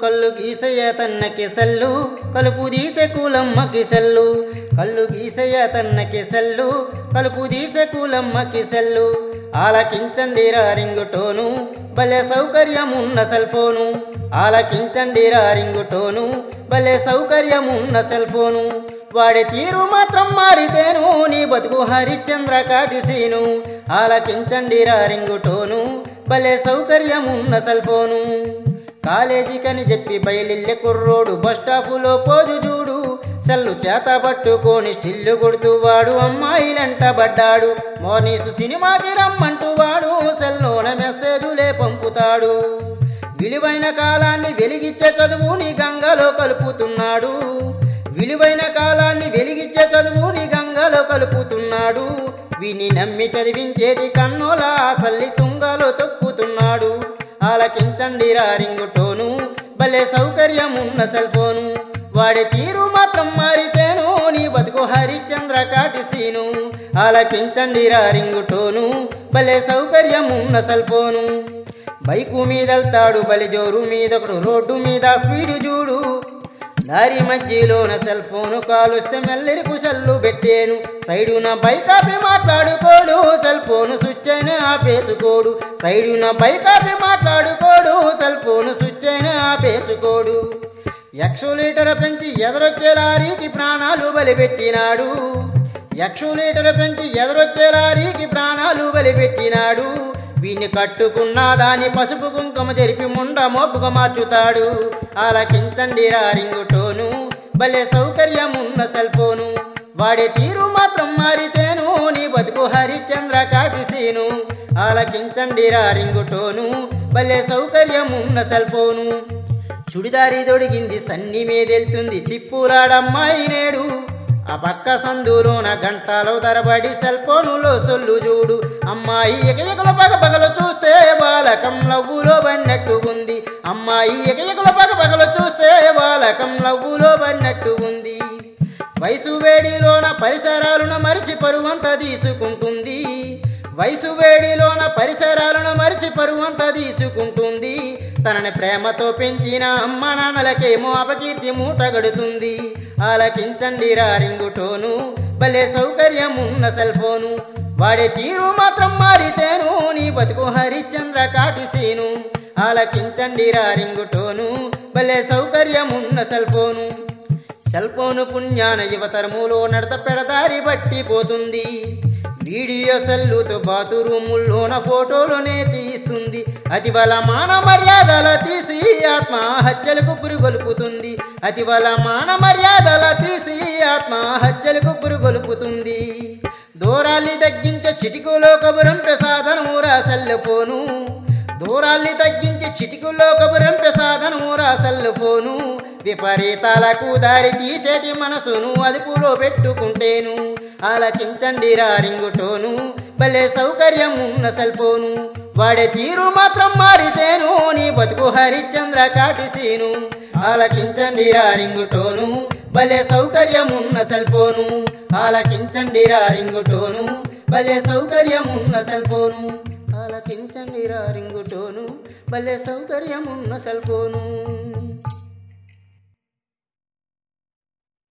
కళ్ళు గీసయ్య తన్నకి సెల్లు కలుపు తీసే కూలమ్మకి సెల్లు కళ్ళు గీసయ్య తన్నకి సెల్లు కలుపు తీసే కూలమ్మకి సెల్లు ఆలకించండి రా రింగుటోను భలే సౌకర్యమున్న సెల్ ఫోను ఆలకించండి రా రింగుటోను భలే సౌకర్యమున్న సెల్ ఫోను వాడే తీరు మాత్రం మారితేను నీ బతుకు హరిశ్చంద్ర కాటిసీను ఆలకించండి రా రింగుటోను భలే సౌకర్యమున్న సెల్ ఫోను కాలేజీకని చెప్పి బయలిల్లె కుర్రోడు బస్ స్టాపులో పోజు చూడు సెల్లు చేత పట్టుకొని స్టిల్లు కొడుతూ వాడు అమ్మాయిలంట పడ్డాడు మోర్నీసు సినిమాకి రమ్మంటూ వాడు సెల్లోన మెసేజులే పంపుతాడు విలువైన కాలాన్ని వెలిగిచ్చే చదువుని గంగలో కలుపుతున్నాడు విలువైన కాలాన్ని వెలిగిచ్చే చదువుని గంగలో కలుపుతున్నాడు విని నమ్మి చదివించేటి కన్నుల సల్లి తుంగలో తొక్కుతున్నాడు ఆలకించండి రా రింగుటోను భలే సౌకర్యమున్న సెల్ ఫోను వాడే తీరు మాత్రం మారితేను నీ బతుకు హరిశ్చంద్ర కాటిసీను ఆలకించండి రా రింగుటోను భలే సౌకర్యమున్న సెల్ ఫోను బైకు మీదెళ్తాడు బలి జోరు మీదొకడు రోడ్డు మీద స్పీడు చూడు దారి మధ్యలోన సెల్ ఫోను కాలుస్తే మెల్లెరకు సెల్లు పెట్టాను సైడున బైక్ ఆపి మాట్లాడుకోడు సెల్ ఫోను స్విచ్ అయినా ఆపేసుకోడు సైడున బైక్ ఆపి మాట్లాడుకోడు సెల్ ఫోను స్విచ్ అయినా ఆపేసుకోడు ఎక్సోలీటర్ పెంచి ఎదరొచ్చే లారీకి ప్రాణాలు బలిపెట్టినాడు ఎక్సోలీటర్ పెంచి ఎదరొచ్చే లారీకి ప్రాణాలు బలిపెట్టినాడు వీని కట్టుకున్న దాని పసుపు కుంకుమ జరిపి ముండ మోపుగా మార్చుతాడు ఆలకించండి రా రింగుటోను భలే సౌకర్యమున్న సెల్ ఫోను వాడే తీరు మాత్రం మారితేను నీ బతుకు హరిశ్చంద్ర కాటిసీను ఆలకించండి రా రింగుటోను భలే సౌకర్యమున్న సెల్ ఫోను చుడిదారి దొడిగింది సన్ని మీదెళ్తుంది తిప్పులాడమ్మాయి నేడు ఆ పక్క సందులోన గంటలో తరబడి సెల్ ఫోనులో సొల్లు చూడు అమ్మాయి ఎకయకుల పగ పగలు చూస్తే బాలకం లవ్వులో పడినట్టు ఉంది అమ్మాయి ఎకయకుల పగ పగలు చూస్తే బాలకం లవ్వులో పడినట్టు ఉంది వయసు వేడిలోన పరిసరాలను మరిచి పరువంతా తీసుకుంటుంది వయసు వేడిలోన పరిసరాలను మరిచి పరువంతా తీసుకుంటుంది తనని ప్రేమతో పెంచిన అమ్మ నాన్నలకేమో అపకీర్తి మూటగడుతుంది ఆలకించండి రా రింగుటోను భలే సౌకర్యమున్న సెల్ ఫోను వాడే తీరు మాత్రం మారితేను నీ బతుకు హరిశ్చంద్ర కాటిసీను ఆలకించండి రా రింగుటోను భలే సౌకర్యమున్న సెల్ ఫోను సెల్ ఫోను పుణ్యాన యువతరములో నడత పెడదారి పట్టిపోతుంది వీడియో సెల్లుతో బాతురూముల్లోన ఫోటోలోనే తీస్తుంది అతి బల మాన మర్యాదల తీసి ఆత్మహత్యలకు పురుగొలుపుతుంది అతి బల మాన మర్యాదల తీసి ఆత్మహత్యలకు పురుగొలుపుతుంది దూరాల్ని తగ్గించే చిటికులో కబురంపె సాధనము రా సెల్ ఫోను దూరాల్ని తగ్గించి చిటికుల్లో కబురంపె సాధనము రా సెల్ ఫోను విపరీతాలకు దారి తీసేటి మనసును అదుపులో పెట్టుకుంటేను ఆలకించండి రా రింగుటోను భలే సౌకర్యం ఉన్న సెల్ ఫోను వాడే తీరు మాత్రం మారితేను నీ బతుకు హరిశ్చంద్ర కాటిసీను ఆలకించండి రా రింగుటోను భలే సౌకర్యం ఉన్న సెల్ ఫోను ఆలకించండి రా రింగుటోను భలే సౌకర్యం ఉన్న సెల్ ఫోను ఆలకించండి రా రింగుటోను భలే సౌకర్యం ఉన్న సెల్ ఫోను